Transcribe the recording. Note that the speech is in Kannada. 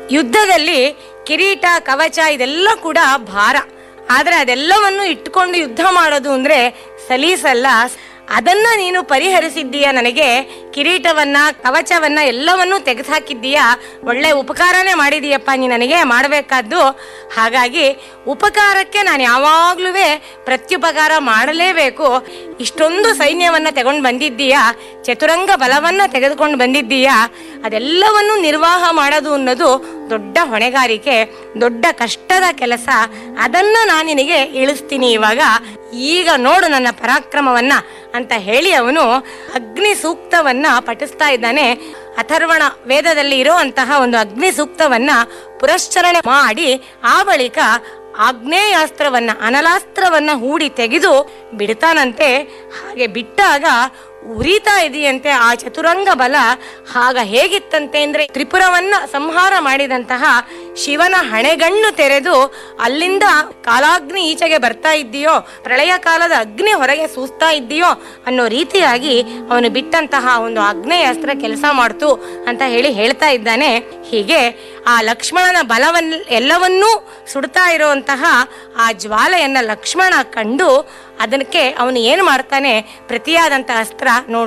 ಯುದ್ಧದಲ್ಲಿ ಕಿರೀಟ ಕವಚ ಇದೆಲ್ಲ ಕೂಡ ಭಾರ ಆದ್ರೆ ಅದೆಲ್ಲವನ್ನು ಇಟ್ಕೊಂಡು ಯುದ್ಧ ಮಾಡೋದು ಅಂದ್ರೆ ಸಲೀಸಲ್ಲ ಅದನ್ನ ನೀನು ಪರಿಹರಿಸಿದ್ದೀಯ ನನಗೆ ಕಿರೀಟವನ್ನ ಕವಚವನ್ನ ಎಲ್ಲವನ್ನೂ ತೆಗೆದುಹಾಕಿದ್ದೀಯ ಒಳ್ಳೆ ಉಪಕಾರನೇ ಮಾಡಿದೀಯಪ್ಪ ನೀ ನನಗೆ ಮಾಡಬೇಕಾದ್ದು ಹಾಗಾಗಿ ಉಪಕಾರಕ್ಕೆ ನಾನು ಯಾವಾಗ್ಲೂ ಪ್ರತ್ಯುಪಕಾರ ಮಾಡಲೇಬೇಕು ಇಷ್ಟೊಂದು ಸೈನ್ಯವನ್ನ ತಗೊಂಡು ಬಂದಿದ್ದೀಯಾ ಚತುರಂಗ ಬಲವನ್ನ ತೆಗೆದುಕೊಂಡು ಬಂದಿದ್ದೀಯಾ ಅದೆಲ್ಲವನ್ನು ನಿರ್ವಾಹ ಮಾಡೋದು ಅನ್ನೋದು ದೊಡ್ಡ ಹೊಣೆಗಾರಿಕೆ ದೊಡ್ಡ ಕಷ್ಟದ ಕೆಲಸ ಅದನ್ನ ನಾನು ನಿನಗೆ ಇಳಿಸ್ತೀನಿ ಇವಾಗ ಈಗ ನೋಡು ನನ್ನ ಪರಾಕ್ರಮವನ್ನ ಅಂತ ಹೇಳಿ ಅವನು ಅಗ್ನಿ ಸೂಕ್ತವನ್ನ ಪಠಿಸ್ತಾ ಇದ್ದಾನೆ ಅಥರ್ವಣ ವೇದದಲ್ಲಿ ಇರುವಂತಹ ಒಂದು ಅಗ್ನಿ ಸೂಕ್ತವನ್ನ ಪುರಶ್ಚರಣೆ ಮಾಡಿ ಆ ಬಳಿಕ ಆಗ್ನೇಯಾಸ್ತ್ರವನ್ನ ಅನಲಾಸ್ತ್ರವನ್ನ ಹೂಡಿ ತೆಗೆದು ಬಿಡ್ತಾನಂತೆ ಹಾಗೆ ಬಿಟ್ಟಾಗ ಉರಿತಾ ಇದೆಯಂತೆ ಆ ಚತುರಂಗ ಬಲ ಆಗ ಹೇಗಿತ್ತಂತೆ ಅಂದ್ರೆ ತ್ರಿಪುರವನ್ನ ಸಂಹಾರ ಮಾಡಿದಂತಹ ಶಿವನ ಹಣೆಗಣ್ಣು ತೆರೆದು ಅಲ್ಲಿಂದ ಕಾಲಾಗ್ನಿ ಈಚೆಗೆ ಬರ್ತಾ ಇದ್ದೀಯೋ ಪ್ರಳಯ ಕಾಲದ ಅಗ್ನಿ ಹೊರಗೆ ಸೂಸ್ತಾ ಇದ್ದೀಯೋ ಅನ್ನೋ ರೀತಿಯಾಗಿ ಅವನು ಬಿಟ್ಟಂತಹ ಒಂದು ಆಗ್ನೇಯಾಸ್ತ್ರ ಕೆಲಸ ಮಾಡ್ತು ಅಂತ ಹೇಳಿ ಹೇಳ್ತಾ ಇದ್ದಾನೆ ಹೀಗೆ ಆ ಲಕ್ಷ್ಮಣನ ಬಲವನ್ನ ಎಲ್ಲವನ್ನೂ ಸುಡ್ತಾ ಇರುವಂತಹ ಆ ಜ್ವಾಲೆಯನ್ನ ಲಕ್ಷ್ಮಣ ಕಂಡು ಅದಕ್ಕೆ ಅವನು ಏನು ಮಾಡ್ತಾನೆ ಪ್ರತಿಯಾದಂತಹ ಅಸ್ತ್ರ ನೋಡು